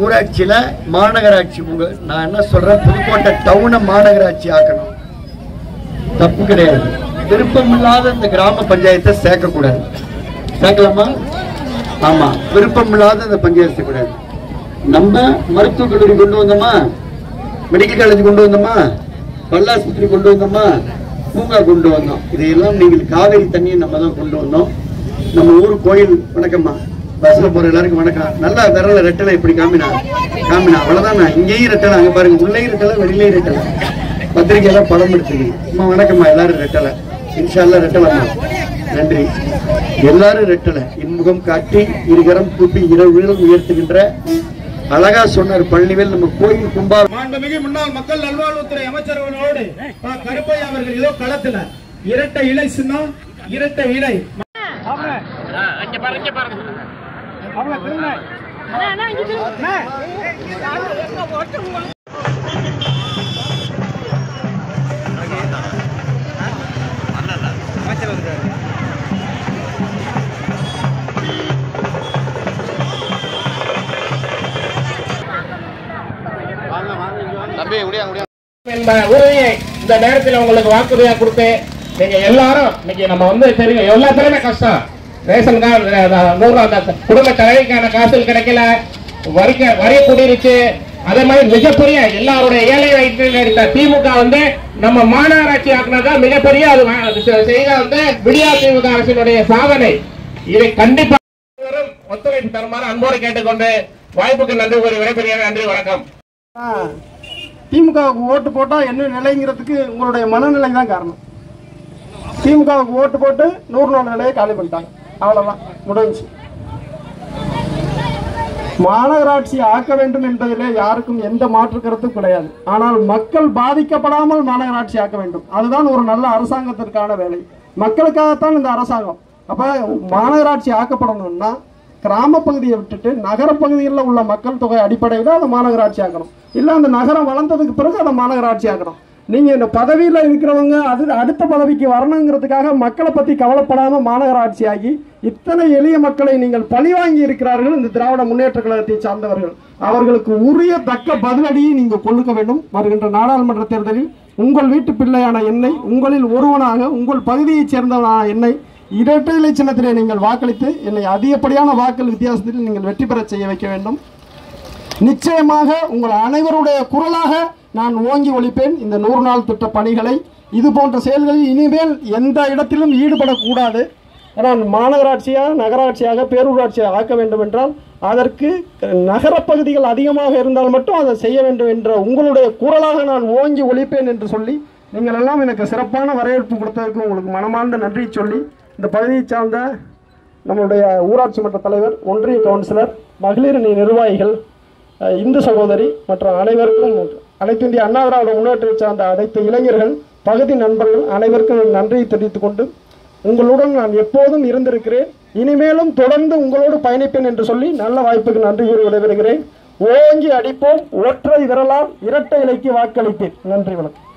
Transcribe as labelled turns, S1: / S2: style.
S1: ஊராட்சியில மாநகராட்சி உங்க நான் என்ன சொல்றேன் புதுக்கோட்டை டவுனை மாநகராட்சி ஆக்கணும் தப்பு கிடையாது விருப்பம் இல்லாத இந்த கிராம பஞ்சாயத்தை சேர்க்கக்கூடாது சேர்க்கலாமா ஆமா விருப்பம் இல்லாத இந்த பஞ்சாயத்து சேர்க்கக்கூடாது நம்ம மருத்துவக் கல்லூரி கொண்டு வந்தோமா மெடிக்கல் காலேஜ் கொண்டு வந்தோமா பல்லாஸ்பத்திரி கொண்டு வந்தோமா பூங்கா கொண்டு வந்தோம் இதையெல்லாம் நீங்கள் காவேரி தண்ணியை நம்ம தான் கொண்டு வந்தோம் நம்ம ஊர் கோயில் வணக்கம்மா பஸ்ல போற எல்லாருக்கும் வணக்கம் நல்லா விரல ரெட்டலை இப்படி காமினா காமினா அவ்வளவுதானா இங்கேயும் ரெட்டலை அங்க பாருங்க உள்ளேயும் ரெட்டலை வெளியிலேயும் ரெட்டலை பத்திரிகையில படம் எடுத்துக்கீங்க அம்மா வணக்கம்மா எல்லாரும் ரெட்டலை இன்ஷால்லா ரெட்டலைம்மா நன்றி எல்லாரும் ரெட்டலை இன்முகம் காட்டி இருகரம் கூப்பி இரவு உயர்த்துகின்ற அழகா சொன்னார் பழனிவேல் நம்ம கோயில் கும்பா
S2: மாண்புமிகு முன்னாள் மக்கள் நல்வாழ்வுத்துறை அமைச்சர்களோடு ப. கருப்பையா அவர்கள் ஏதோ களத்துல இரட்டை இலை சின்னம் இரட்டை இலை
S3: இந்த உறுதியை இந்த நேரத்தில் உங்களுக்கு வாக்குறுதியா கொடுத்து நீங்க எல்லாரும் இன்னைக்கு நம்ம வந்து தெரியும் எல்லாத்துலயுமே கஷ்டம் ரேஷன் கார்டு நூறு அந்த குடும்ப தலைவிக்கான காசுகள் கிடைக்கல வரிக்க வரி கூடிருச்சு அதே மாதிரி மிகப்பெரிய எல்லாருடைய ஏழை வயிற்றில் எடுத்த திமுக வந்து நம்ம மாநகராட்சி ஆக்குனதா மிகப்பெரிய அது வா- அது செ- செய்த வந்து விடியா திமுக அரசினுடைய சாதனை இதை கண்டிப்பா அனைவரும் ஒத்துழைப்பு தருமாறு அன்போடு கேட்டுக்கொண்டு வாய்ப்புக்கு நன்றி கூறி விடைபெறுகிறேன் நன்றி வணக்கம்
S4: திமுகவுக்கு ஓட்டு போட்டா என்ன நிலைங்கிறதுக்கு உங்களுடைய மனநிலை தான் காரணம் திமுகவுக்கு ஓட்டு போட்டு நூறு நாள் நிலையை காலி பண்ணிட்டாங்க அவ்வளவுதான் முடிஞ்சு மாநகராட்சி ஆக்க வேண்டும் என்பதிலே யாருக்கும் எந்த மாற்று கருத்தும் கிடையாது ஆனால் மக்கள் பாதிக்கப்படாமல் மாநகராட்சி ஆக்க வேண்டும் அதுதான் ஒரு நல்ல அரசாங்கத்திற்கான வேலை மக்களுக்காகத்தான் இந்த அரசாங்கம் அப்ப மாநகராட்சி ஆக்கப்படணும்னா கிராம பகுதியை விட்டுட்டு நகர பகுதிகளில் உள்ள மக்கள் தொகை அடிப்படையில் அதை மாநகராட்சி ஆக்கணும் இல்லை அந்த நகரம் வளர்ந்ததுக்கு பிறகு அதை மாநகராட்சி ஆக்கணும் நீங்க இந்த பதவியில் இருக்கிறவங்க அது அடுத்த பதவிக்கு வரணுங்கிறதுக்காக மக்களை பத்தி கவலைப்படாம மாநகராட்சி ஆகி இத்தனை எளிய மக்களை நீங்கள் பழிவாங்கி இருக்கிறார்கள் இந்த திராவிட முன்னேற்ற கழகத்தை சார்ந்தவர்கள் அவர்களுக்கு உரிய தக்க பதிலடியை நீங்கள் கொடுக்க வேண்டும் வருகின்ற நாடாளுமன்ற தேர்தலில் உங்கள் வீட்டு பிள்ளையான என்னை உங்களில் ஒருவனாக உங்கள் பகுதியைச் சேர்ந்தவனான என்னை இரட்டை இலை சின்னத்திலே நீங்கள் வாக்களித்து என்னை அதிகப்படியான வாக்கள் வித்தியாசத்தில் நீங்கள் வெற்றி பெறச் செய்ய வைக்க வேண்டும் நிச்சயமாக உங்கள் அனைவருடைய குரலாக நான் ஓங்கி ஒழிப்பேன் இந்த நூறு நாள் திட்ட பணிகளை இது போன்ற செயல்களில் இனிமேல் எந்த இடத்திலும் ஈடுபடக்கூடாது ஆனால் மாநகராட்சியாக நகராட்சியாக பேரூராட்சியாக ஆக்க வேண்டும் என்றால் அதற்கு நகரப் பகுதிகள் அதிகமாக இருந்தால் மட்டும் அதை செய்ய வேண்டும் என்ற உங்களுடைய குரலாக நான் ஓங்கி ஒழிப்பேன் என்று சொல்லி நீங்கள் எல்லாம் எனக்கு சிறப்பான வரவேற்பு கொடுத்ததற்கு உங்களுக்கு மனமார்ந்த நன்றி சொல்லி இந்த பகுதியை சார்ந்த நம்மளுடைய ஊராட்சி மன்ற தலைவர் ஒன்றிய கவுன்சிலர் மகளிர் அணி நிர்வாகிகள் அஹ், இந்து சகோதரி மற்றும் அனைவருக்கும் அனைத்து இந்திய அண்ணா திராவிட முன்னேற்றத்தை சார்ந்த அனைத்து இளைஞர்கள் பகுதி நண்பர்கள் அனைவருக்கும் நன்றியை தெரிவித்துக் கொண்டு உங்களுடன் நான் எப்போதும் இருந்திருக்கிறேன் இனிமேலும் தொடர்ந்து உங்களோடு பயணிப்பேன் என்று சொல்லி நல்ல வாய்ப்புக்கு நன்றி கூறி விடைபெறுகிறேன் ஓங்கி அடிப்போம் ஒற்றை விரலால் இரட்டை இலைக்கு வாக்களிப்பேன் நன்றி வணக்கம்